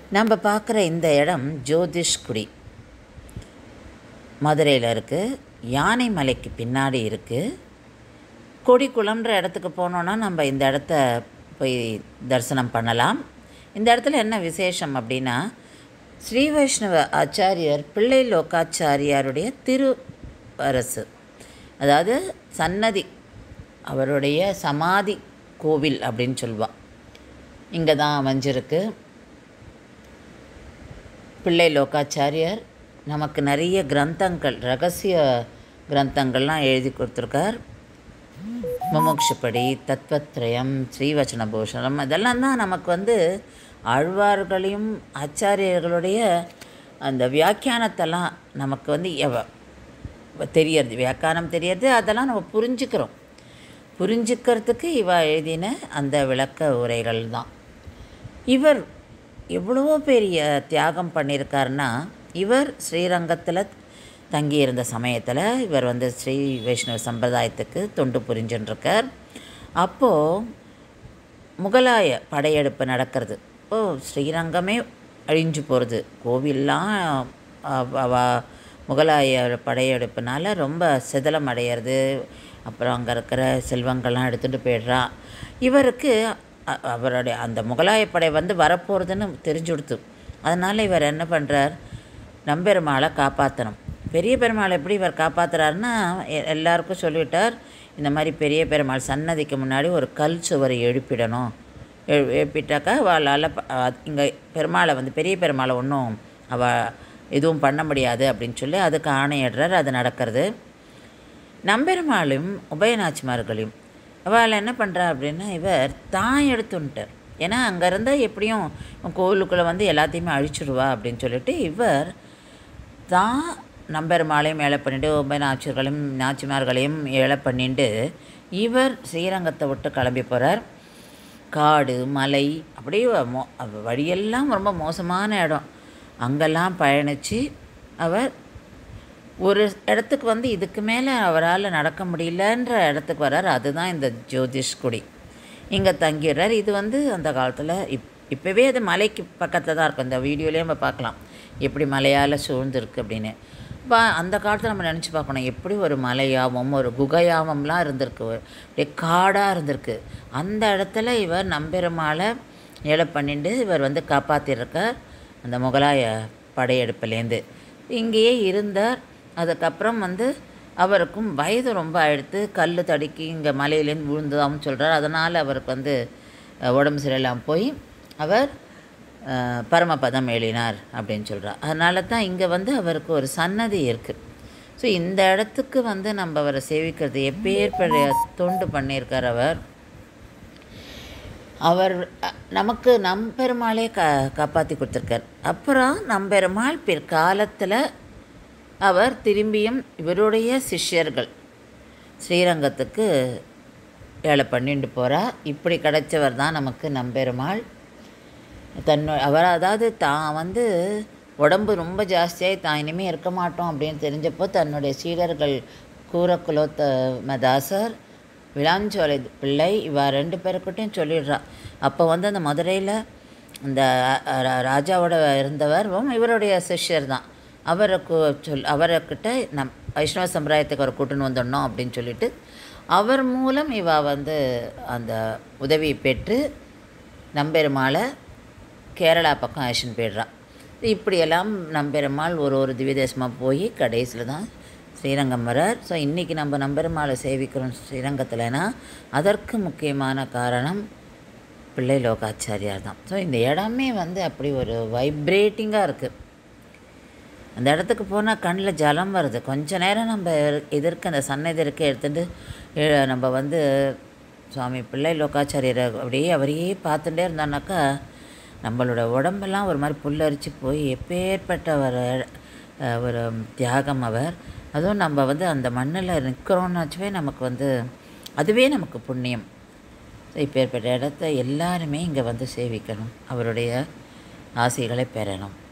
நம்ம பார்க்குற இந்த இடம் ஜோதிஷ்குடி மதுரையில் இருக்குது யானை மலைக்கு பின்னாடி இருக்குது கொடிக்குளம்ன்ற இடத்துக்கு போனோன்னா நம்ம இந்த இடத்த போய் தரிசனம் பண்ணலாம் இந்த இடத்துல என்ன விசேஷம் அப்படின்னா ஸ்ரீ வைஷ்ணவ ஆச்சாரியர் பிள்ளை லோகாச்சாரியாருடைய திரு அரசு அதாவது சன்னதி அவருடைய சமாதி கோவில் அப்படின்னு சொல்லுவாள் இங்கே தான் அமைஞ்சிருக்கு பிள்ளை லோகாச்சாரியர் நமக்கு நிறைய கிரந்தங்கள் ரகசிய கிரந்தங்கள்லாம் எழுதி கொடுத்துருக்கார் முமுட்சுப்படி தத்வத்ரயம் ஸ்ரீவச்சன பூஷணம் இதெல்லாம் தான் நமக்கு வந்து ஆழ்வார்களையும் ஆச்சாரியர்களுடைய அந்த வியாக்கியானத்தெல்லாம் நமக்கு வந்து எவ தெரியறது வியாக்கியானம் தெரியறது அதெல்லாம் நம்ம புரிஞ்சுக்கிறோம் புரிஞ்சுக்கிறதுக்கு இவ எழுதின அந்த விளக்க உரைகள் தான் இவர் எவ்வளவோ பெரிய தியாகம் பண்ணியிருக்காருன்னா இவர் ஸ்ரீரங்கத்தில் தங்கியிருந்த சமயத்தில் இவர் வந்து ஸ்ரீ வைஷ்ணவ சம்பிரதாயத்துக்கு தொண்டு புரிஞ்சுட்டுருக்கார் அப்போது முகலாய படையெடுப்பு நடக்கிறது ஓ ஸ்ரீரங்கமே அழிஞ்சு போகிறது கோவில்லாம் அவ- அவ முகலாய படையெடுப்புனால ரொம்ப சிதலம் அடையிறது அப்புறம் அங்கே இருக்கிற செல்வங்கள்லாம் எடுத்துகிட்டு போயிடுறா இவருக்கு அ- அவருடைய அந்த முகலாய படை வந்து வரப்போகிறதுன்னு தெரிஞ்சுடுத்து அதனால் இவர் என்ன பண்ணுறார் நம்பெருமாளை காப்பாற்றணும் பெரிய பெருமாள் எப்படி இவர் காப்பாற்றுறாருன்னா எ- எல்லாருக்கும் சொல்லிவிட்டார் இந்த மாதிரி பெரிய பெருமாள் சன்னதிக்கு முன்னாடி ஒரு கல் சுவரை எழுப்பிடணும் எழு எழுப்பிட்டாக்கா அவளால் இங்கே பெருமாளை வந்து பெரிய பெருமாளை ஒன்றும் அவள் எதுவும் பண்ண முடியாது அப்படின்னு சொல்லி அதுக்கு ஆணையிடுறார் அது நடக்கிறது நம்பெருமாளும் உபயநாச்சிமார்களையும் அவள் என்ன பண்ணுறா அப்படின்னா இவர் தான் எடுத்துன்ட்டார் ஏன்னா அங்கே இருந்தால் எப்படியும் கோவிலுக்குள்ளே வந்து எல்லாத்தையுமே அழிச்சிடுவா அப்படின்னு சொல்லிட்டு இவர் தான் நம்பெருமாளையும் ஏழை பண்ணிட்டு உபயநாச்சியர்களையும் நாச்சிமார்களையும் ஏழை பண்ணிட்டு இவர் ஸ்ரீரங்கத்தை விட்டு கிளம்பி போகிறார் காடு மலை அப்படியே மோ அவ- வழியெல்லாம் ரொம்ப மோசமான இடம் அங்கெல்லாம் பயணித்து அவர் ஒரு இடத்துக்கு வந்து இதுக்கு மேலே அவரால் நடக்க முடியலன்ற இடத்துக்கு வர்றார் அதுதான் இந்த ஜோதிஷ்குடி இங்கே தங்கிடுறார் இது வந்து அந்த காலத்தில் இப் இப்போவே அது மலைக்கு பக்கத்தில் தான் இருக்கும் இந்த வீடியோலேயே நம்ம பார்க்கலாம் எப்படி மலையால் சூழ்ந்திருக்கு அப்படின்னு இப்போ அந்த காலத்தில் நம்ம நினச்சி பார்க்கணும் எப்படி ஒரு மலையாவும் ஒரு குகையாவம்லாம் இருந்திருக்கு ஒரு அப்படியே காடாக இருந்திருக்கு அந்த இடத்துல இவர் நம்பெருமாளை ஏழை பண்ணிட்டு இவர் வந்து காப்பாற்றிருக்கார் அந்த முகலாய படையெடுப்புலேருந்து இங்கேயே இருந்தார் அதுக்கப்புறம் வந்து அவருக்கும் வயது ரொம்ப ஆயிடுத்து கல் தடுக்கி இங்கே மலையிலேருந்து விழுந்ததாகவும் சொல்கிறார் அதனால் அவருக்கு வந்து அஹ், உடம்பு சரியில்லாமல் போய் அவர் அஹ், பரமபதம் எழுதினார் அப்படின்னு சொல்கிறார் அதனால தான் இங்கே வந்து அவருக்கு ஒரு சன்னதி இருக்குது ஸோ இந்த இடத்துக்கு வந்து நம்ம அவரை சேவிக்கிறது எப்பேற்படைய தொண்டு பண்ணியிருக்கார் அவர் அவர் அ, நமக்கு நம்பெருமாளே கா காப்பாற்றி கொடுத்துருக்கார் அப்புறம் நம்பெருமாள் பிற்காலத்தில் அவர் திரும்பியும் இவருடைய சிஷ்யர்கள் ஸ்ரீரங்கத்துக்கு ஏழை பண்ணிட்டு போகிறா இப்படி கிடைச்சவர் தான் நமக்கு நம்பெருமாள் தன்னு அவர் அதாவது தான் வந்து உடம்பு ரொம்ப ஜாஸ்தியாகி தான் இனிமேல் இருக்க மாட்டோம் அப்படின்னு தெரிஞ்சப்போ தன்னுடைய சீடர்கள் கூரக்குலோத்த மதாசர் விளாஞ்சோலை பிள்ளை இவ ரெண்டு பேருக்கிட்டையும் சொல்லிடுறா அப்போ வந்து அந்த மதுரையில் இந்த அ- ர- ராஜாவோட இருந்தவர் இவருடைய சிஷ்யர் தான் அவருக்கு சொல் அவர்கிட்ட நம் வைஷ்ணவ சம்பிரதாயத்துக்கு அவர் கூட்டுன்னு வந்துடணும் அப்படின்னு சொல்லிட்டு அவர் மூலம் இவ வந்து அந்த உதவியை பெற்று நம்பெருமாளை கேரளா பக்கம் அழைச்சின்னு போயிடுறான் இப்படியெல்லாம் நம்பெருமாள் ஒரு ஒரு திவ்யதேசமாக போய் கடைசியில் தான் ஸ்ரீரங்கம் வரார் ஸோ இன்றைக்கி நம்ம நம்பெருமாளை சேவிக்கிறோம் ஸ்ரீரங்கத்தில்னா அதற்கு முக்கியமான காரணம் பிள்ளை லோகாச்சாரியார் தான் ஸோ இந்த இடமே வந்து அப்படி ஒரு வைப்ரேட்டிங்காக இருக்குது அந்த இடத்துக்கு போனால் கண்ணில் ஜலம் வருது கொஞ்ச நேரம் நம்ம எதிர்க்க அந்த சன்னதிற்கு எடுத்துட்டு எ- நம்ம வந்து சுவாமி பிள்ளை லோகாச்சாரியரை அப்படியே அவரையே பார்த்துட்டே இருந்தோம்னாக்கா நம்மளோட உடம்பெல்லாம் ஒரு மாதிரி புல்லரிச்சு போய் எப்பேற்பட்ட ஒரு அஹ், ஒரு தியாகம் அவர் அதுவும் நம்ம வந்து அந்த மண்ணில் நிற்கிறோன்னாச்சுவே நமக்கு வந்து அதுவே நமக்கு புண்ணியம் இப்பேற்பட்ட இடத்த எல்லாருமே இங்கே வந்து சேவிக்கணும் அவருடைய ஆசைகளை பெறணும்